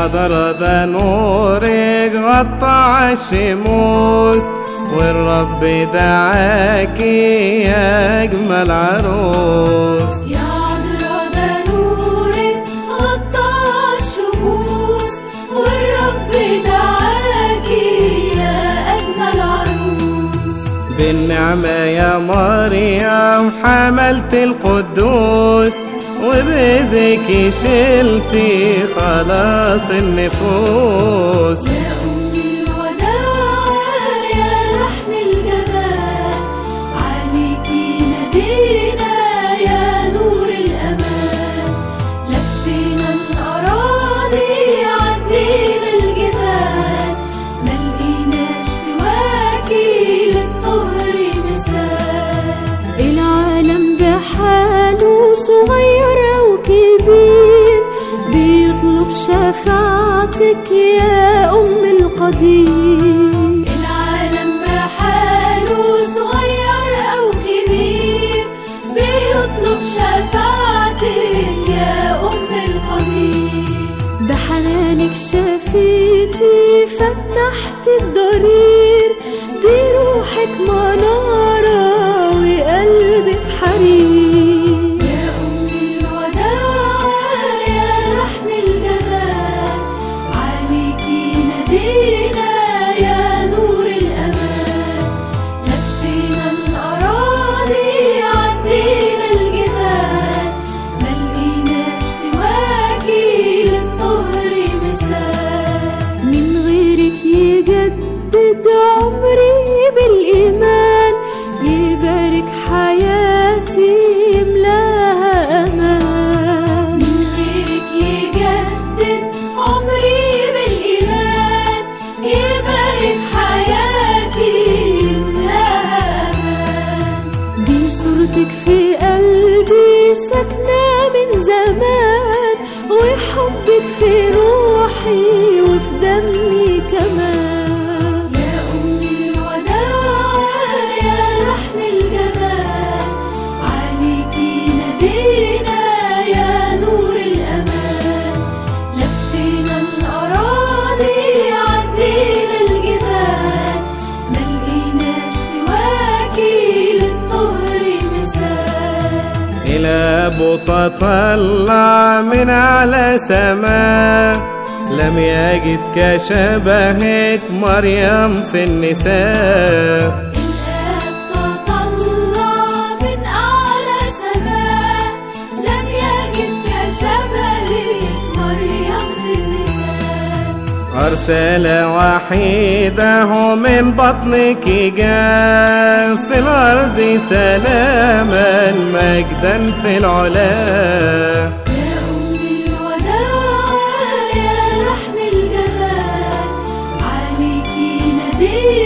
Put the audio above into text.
القدر ده نورك غطى الشموس والرب دعاكي يا أجمل عروس يا عذرا ده نورك غطى الشموس والرب دعاكي يا أجمل عروس بالنعمة يا مريم حملت القدوس وبيدك شلتي خلاص النفوس يا أم الوداع يا رحم الجمال عليكي نادينا يا نور الأمان لفينا الأراضي عدينا الجبال ملقيناش سواكي للطهر مثال العالم بحاله صغير أو كبير بيطلب شفاعتك يا أم القدير العالم بحاله صغير أو كبير بيطلب شفاعتك يا أم القدير بحنانك شفيتي فتحت الضرير دي روحك منارة وقلبك حرير يا أم الوداع يا رحم الجمال عليكي نادينا يا نور الأمان لفينا الأراضي عدينا الجبال ملقيناش سواكي للطهر مثال من غيرك يجدد عمري بالإيمان يبارك حياتي يملاها أمان من غيرك يجدد عمري بالإيمان يبارك حياتي يملاها أمان دي صورتك في قلبي ساكنة من زمان وحبك في روحي وفي دمي كمان يا أم الوداع يا رحم الجمال عليكي نادينا يا نور الأمان لفينا الأراضي عدينا الجبال ملقيناش سواكي للطهر مثال إلى بطة طلع من على سماء لم يجد كشبهك مريم في النساء الآب تطلع من أعلى سماء لم يجد كشبهك مريم في النساء أرسل وحيده من بطنك جاء في الأرض سلاما مجدا في العلا يا أم الوداع يا رحم الجمال عليكي نادينا